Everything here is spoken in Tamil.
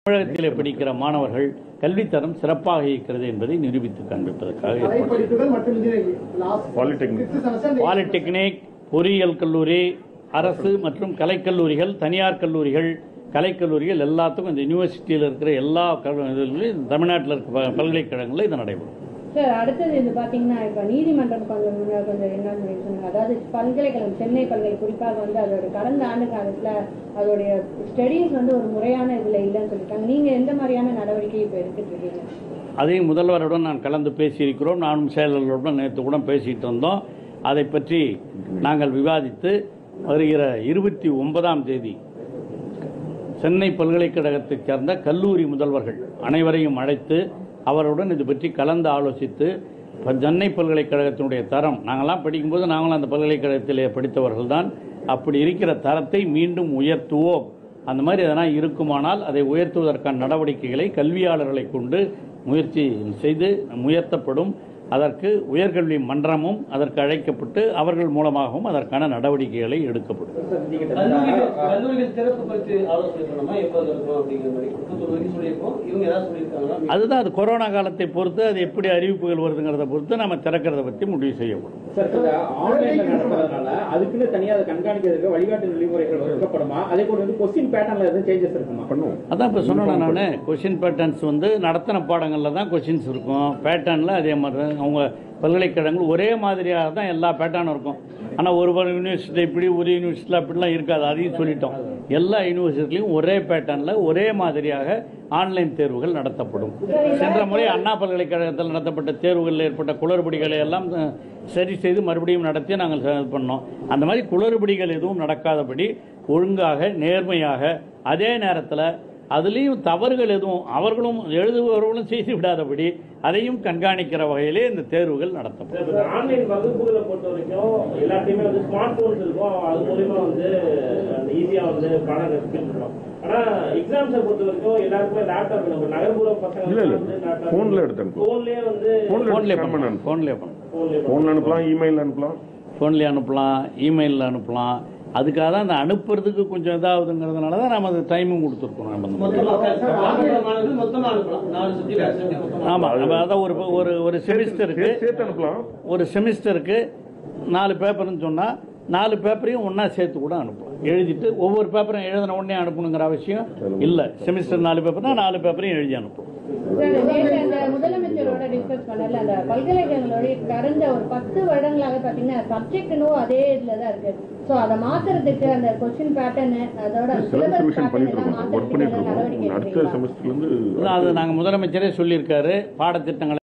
தமிழகத்திலே படிக்கிற மாணவர்கள் கல்வித்தரம் சிறப்பாக இருக்கிறது என்பதை நிரூபித்து காண்பிப்பதற்காக ஏற்பாடு படிப்புகள் மற்றும் engineering last Polytechnic. Fifth semester polytechnic பொறியியல் கல்லூரி அரசு மற்றும் கலைக்கல்லூரிகள் தனியார் கல்லூரிகள் கலைக்கல்லூரிகள் எல்லாத்துக்கும் இந்த யூனிவர்சிட்டியில் இருக்கிற எல்லா கல்~ இதுலையும் தமிழ்நாட்டில் இருக்க ப- பல்கலைக்கழகங்களில் இது நடைபெறும் சார் அடுத்தது இது பாத்தீங்கன்னா இப்ப நீதிமன்றம் கொஞ்சம் முன்னாடி கொஞ்சம் என்ன சொன்னாங்க அதாவது பல்கலைக்கழகம் சென்னை பல்கலை குறிப்பாக வந்து அதோட கடந்த ஆண்டு காலத்துல அதோடைய ஸ்டடீஸ் வந்து ஒரு முறையான இதுல இல்லைன்னு சொல்லிட்டாங்க நீங்க எந்த மாதிரியான நடவடிக்கை இப்ப எடுத்துட்டு இருக்கீங்க அதையும் முதல்வருடன் நான் கலந்து பேசியிருக்கிறோம் நானும் செயலர்களுடன் நேற்று கூட பேசிட்டு வந்தோம் அதை பற்றி நாங்கள் விவாதித்து வருகிற இருபத்தி ஒன்பதாம் தேதி சென்னை பல்கலைக்கழகத்தைச் சேர்ந்த கல்லூரி முதல்வர்கள் அனைவரையும் அழைத்து அவருடன் இது பற்றி கலந்து ஆலோசித்து இப்ப சென்னை பல்கலைக்கழகத்தினுடைய தரம் நாங்கள்லாம் படிக்கும்போது நாங்களும் அந்த பல்கலைக்கழகத்திலே படித்தவர்கள் தான் அப்படி இருக்கிற தரத்தை மீண்டும் உயர்த்துவோம் அந்த மாதிரி எதனா இருக்குமானால் அதை உயர்த்துவதற்கான நடவடிக்கைகளை கல்வியாளர்களை கொண்டு முயற்சி செய்து உயர்த்தப்படும் அதற்கு உயர்கல்வி மன்றமும் அதற்கு அழைக்கப்பட்டு அவர்கள் மூலமாகவும் அதற்கான நடவடிக்கைகளை எடுக்கப்படும் கல்லூரிகள் கல்லூரிகள் திறப்பு பற்றி ஆலோசனை பண்ணோமா எப்போது இருக்கும் அப்படிங்கிற மாதிரி முப்பத்தொரு வரைக்கும் சொல்லியிருக்கோம் இவங்க ஏதாவது சொல்லியிருக்காங்களா அதுதான் அது கொரோனா காலத்தை பொறுத்து அது எப்படி அறிவிப்புகள் வருதுங்கிறத பொறுத்து நம்ம திறக்கிறத பற்றி முடிவு செய்யப்படும் சார் இந்த ஆன்லைன்ல நடத்துறதுனால அதுக்குன்னு தனியா அதை கண்காணிக்கிறதுக்கு வழிகாட்டு நெறிமுறைகள் வகுக்கப்படுமா அதே போல வந்து கொஸ்டின் பேட்டர்ன்ல எதுவும் சேஞ்சஸ் இருக்குமா பண்ணுவோம் அதான் இப்போ சொன்னேன் நான் கொஷின் பேட்டர்ன்ஸ் வந்து நடத்தின பாடங்களில் தான் கொஷின்ஸ் இருக்கும் பேட்டர்னில் அதே மாதிரி தான் அவங்க பல்கலைக்கழகங்கள் ஒரே மாதிரியாக தான் எல்லா பேட்டர்னும் இருக்கும் ஆனால் ஒரு ஒரு யூனிவர்சிட்டி இப்படி ஒரு யூனிவர்சிட்டியில் அப்படிலாம் இருக்காது அதையும் சொல்லிட்டோம் எல்லா யூனிவர்சிட்டிலையும் ஒரே பேட்டர்னில் ஒரே மாதிரியாக ஆன்லைன் தேர்வுகள் நடத்தப்படும் சென்ற முறை அண்ணா பல்கலைக்கழகத்தில் நடத்தப்பட்ட தேர்வுகளில் ஏற்பட்ட குளறுபடிகளை எல்லாம் அஹ், சரி செய்து மறுபடியும் நடத்தி நாங்கள் இது பண்ணோம் அந்த மாதிரி குளறுபடிகள் எதுவும் நடக்காதபடி ஒழுங்காக நேர்மையாக அதே நேரத்தில் அதுலேயும் தவறுகள் எதுவும் அவர்களும் எழுதுபவர்களும் செய்து விடாதபடி அதையும் கண்காணிக்கிற வகையிலே இந்த தேர்வுகள் நடத்தப்படும் ஆன்லைன் வகுப்புகளை பொறுத்த வரைக்கும் எல்லாத்தையுமே வந்து ஸ்மார்ட் போன்ஸ் இருக்கும் அது மூலியமா வந்து அந்த ஈஸியா வந்து பாடம் கற்பிக்கலாம் ஆனா எக்ஸாம்ஸை பொறுத்த வரைக்கும் எல்லாருக்குமே லேப்டாப் நம்ம நகர்ப்புற பசங்க இல்ல, இல்ல. வந்து laptop Phone ல எடுத்து அனுப்புவோம். போன்லயே வந்து போன்ல ஃபோன்லேயே ஸ்கேன் பண்ணலாம் பண்ணணும் ஃபோன்லேயே பண்ணலாம் போன்லயே போன்ல அனுப்பலாம் இமெயில் அனுப்பலாம் ஃபோன்லேயே அனுப்பலாம் இமெயிலில் அனுப்பலாம் அதுக்காக தான் அந்த அனுப்புறதுக்கு கொஞ்சம் இதாகுதுங்கிறதுனால தான் நம்ம அது டைமும் கொடுத்துருக்கோம் நம்ம அந்த மாதிரி. மொத்தமா மாணவர்கள் மாணவர்கள் மொத்தமா அனுப்பலாம் நாலு சப்ஜெக்ட் அஞ்சு சப்ஜெக்ட் மொத்தமா ஆமாம் நம்ம அதான் ஒரு ஒரு ஒரு செமிஸ்டருக்கு சேர்த்து சேர்த்து அனுப்பலாம் ஒரு செமிஸ்டருக்கு நாலு பேப்பர்னு சொன்னால் நாலு பேப்பரையும் ஒன்றா சேர்த்து கூட அனுப்பலாம் எழுதிட்டு ஒவ்வொரு பேப்பரும் எழுதின உடனே அனுப்பணுங்கிற அவசியம் இல்லை செமிஸ்டர் நாலு பேப்பர்னா நாலு பேப்பரையும் எழுதி அனுப்பலாம் சார் நேற்று அந்த முதலமைச்சரோட டிஸ்கஸ் பண்ணல அந்த பல்கலைக்கழகங்களோட கடந்த ஒரு பத்து வருடங்களாக பாத்தீங்கன்னா சப்ஜெக்ட்னோ அதே இதுல தான் இருக்கு சோ அதை மாத்துறதுக்கு அந்த கொஸ்டின் பேட்டர்ன் அதோட செலக்ட் சிலபஸ் ரிவிஷன் பேட்டர்ன் பண்ணிட்டு எல்லாம் இருக்கோம் ஒர்க் பண்ணிட்டு மாத்துறதுக்கு இருக்கோம் நடவடிக்கை அடுத்த எடுக்கிறீங்களா? செமஸ்டர்ல இருந்து அது நாங்கள் முதலமைச்சரே சொல்லியிருக்காரு பாடத்திட்டங்களை